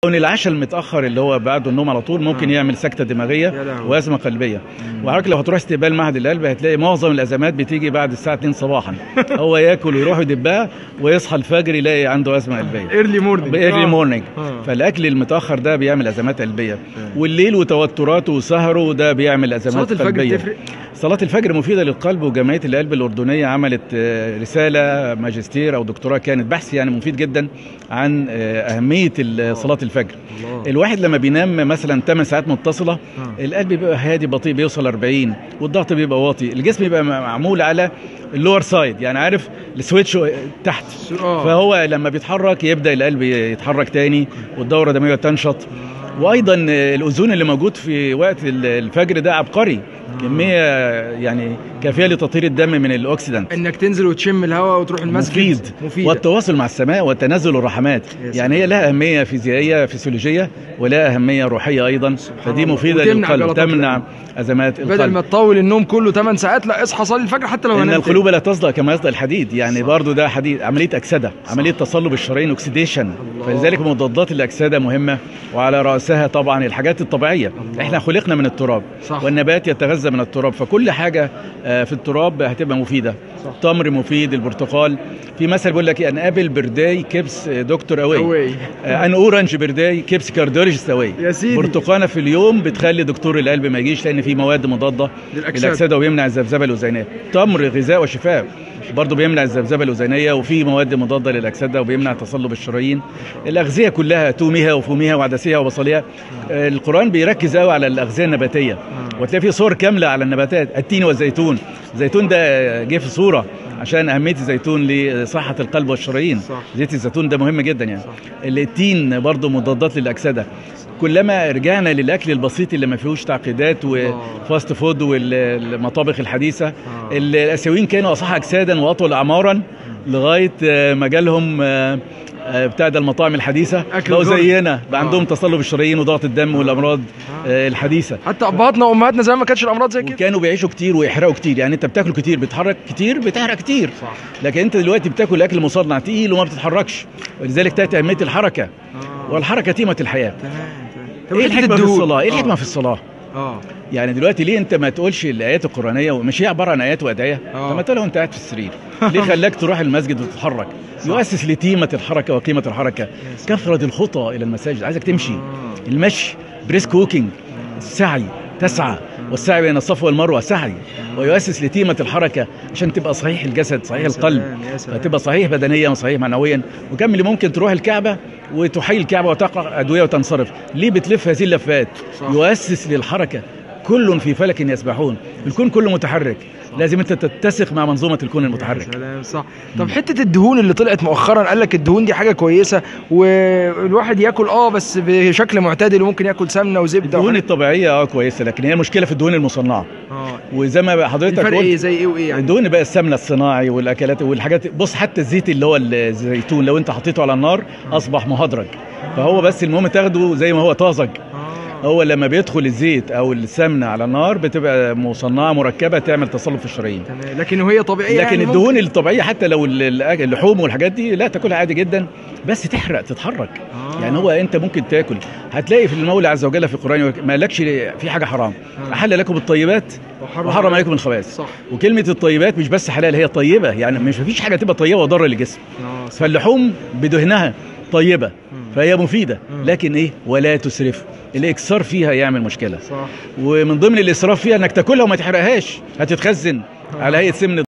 كون العشاء المتاخر اللي هو بعد النوم على طول ممكن آه. يعمل سكته يا دماغيه لهوي. وازمه قلبيه وحضرتك لو هتروح استقبال معهد القلب هتلاقي معظم الازمات بتيجي بعد الساعه 2 صباحا هو ياكل ويروح يدبها ويصحى الفجر يلاقي عنده ازمه قلبيه ايرلي مورنينج ايرلي مورنينج آه. فالاكل المتاخر ده بيعمل ازمات قلبيه والليل وتوتراته وسهره ده بيعمل ازمات صلاه الفجر قلبيه تفرق صلاة الفجر مفيدة للقلب وجمعية القلب الأردنية عملت آه، رسالة ماجستير أو دكتوراه كانت بحث يعني مفيد جدا عن آه، أهمية ال- صلاة الفجر الله الواحد لما بينام مثلا 8 ساعات متصلة آه. القلب بيبقى هادي بطيء بيوصل 40 والضغط بيبقى واطي الجسم بيبقى معمول على اللور سايد يعني عارف السويتش تحت آه. فهو لما بيتحرك يبدا القلب يتحرك تاني والدوره الدمويه تنشط وايضا الاوزون اللي موجود في وقت الفجر ده عبقري كميه يعني كافيه لتطهير الدم من الاكسيدنت انك تنزل وتشم الهواء وتروح المسجد مفيد مفيد والتواصل مع السماء وتنزل الرحمات يا يعني هي لها اهميه فيزيائيه فسيولوجيه ولها اهميه روحيه ايضا فدي الله. مفيده وتمنع للقلب جلطات تمنع القلب. ازمات بدل القلب ما تطول النوم كله 8 ساعات لا اصحى صلي الفجر حتى لو ان هنمت القلوب لا تصدأ كما يصدأ الحديد يعني صح. برضو ده حديد عمليه اكسده عمليه تصلب الشرايين اوكسيديشن الله. فلذلك مضادات الاكسده مهمه وعلى راسها طبعا الحاجات الطبيعيه الله. احنا خلقنا من التراب صح. والنبات يتغذى من التراب فكل حاجه آه، في التراب هتبقى مفيده صح. تمر مفيد البرتقال في مثل بيقول لك ان ابل برداي كيبس دكتور اوي أوي. ان اورنج برداي كيبس كارديولوجيست اوي يا سيدي. برتقانه في اليوم بتخلي دكتور القلب ما يجيش لان في مواد مضاده للأكسدة. للاكسده ويمنع الذبذبه الاذينيه تمر غذاء وشفاء برضه بيمنع الذبذبه الاذينيه وفي مواد مضاده للاكسده وبيمنع تصلب الشرايين الاغذيه كلها تومها وفومها وعدسها وبصلها آه، القران بيركز قوي على الاغذيه النباتيه وتلاقي فيه صور كامله على النباتات التين والزيتون الزيتون ده جه في صوره عشان اهميه الزيتون لصحه القلب والشرايين صح. زيت الزيتون ده مهم جدا يعني التين برضه مضادات للاكسده كلما رجعنا للاكل البسيط اللي ما فيهوش تعقيدات وفاست فود والمطابخ الحديثه الاسيويين كانوا اصح اجسادا واطول اعمارا لغايه آه، ما جالهم آه، آه، بتاع ده المطاعم الحديثه أكل بقوا الغرب. زينا بقى آه. عندهم تصلب الشرايين وضغط الدم والامراض آه، الحديثه حتى ابهاتنا وامهاتنا زمان ما كانتش الامراض زي كده وكانوا بيعيشوا كتير ويحرقوا كتير يعني انت بتاكل كتير بتحرك كتير بتحرق كتير صح لكن انت دلوقتي بتاكل اكل مصنع تقيل وما بتتحركش ولذلك تاتي اهميه الحركه آه. والحركه تيمه الحياه تمام تمام ايه حتة الحكمه في الدهون. الصلاه ايه الحكمه آه. في الصلاه اه يعني دلوقتي ليه انت ما تقولش الايات القرانيه ومش هي عباره عن ايات وادعيه آه. طب ما تقولها وانت قاعد في السرير ليه خلاك تروح المسجد وتتحرك يؤسس لتيمه الحركه وقيمه الحركه كثره الخطى الى المساجد عايزك تمشي آه. المشي بريسك ووكينج السعي تسعى والسعي بين الصفا والمروه سعي ويؤسس لتيمه الحركه عشان تبقى صحيح الجسد صحيح يا القلب سلام، يا سلام. فتبقى صحيح بدنيا وصحيح معنويا وكم اللي ممكن تروح الكعبه وتحيي الكعبه وتقرا ادويه وتنصرف ليه بتلف هذه اللفات صح. يؤسس للحركه كل في فلك يسبحون الكون كله متحرك لازم انت تتسق مع منظومه الكون المتحرك يا سلام صح طب حته الدهون اللي طلعت مؤخرا قال لك الدهون دي حاجه كويسه والواحد ياكل اه بس بشكل معتدل وممكن ياكل سمنه وزبده الدهون وحاجات- الطبيعيه اه كويسه لكن هي مشكله في الدهون المصنعه اه وزي ما حضرتك الفرق ايه قلت زي ايه وايه يعني الدهون بقى السمنه الصناعي والاكلات والحاجات بص حتى الزيت اللي هو الزيتون لو انت حطيته على النار اصبح مهدرج فهو بس المهم تاخده زي ما هو طازج آه. هو لما بيدخل الزيت او السمنه على النار بتبقى مصنعه مركبه تعمل تصلب في الشرايين تمام لكن وهي طبيعيه لكن يعني الدهون الطبيعيه حتى لو ال- ال- اللحوم والحاجات دي لا تاكلها عادي جدا بس تحرق تتحرك آه. يعني هو انت ممكن تاكل هتلاقي في المولى عز وجل في القران يقول ما لكش في حاجه حرام آه. احل لكم الطيبات وحرم وحرم عليكم الخبائث صح وكلمه الطيبات مش بس حلال هي طيبه يعني مش مفيش حاجه تبقى طيبه وضاره للجسم اه صح فاللحوم بدهنها طيبه مم. فهي مفيده مم. لكن ايه ولا تسرف الاكثار فيها يعمل مشكله صح ومن ضمن الاسراف فيها انك تاكلها وما تحرقهاش هتتخزن على هيئه سمن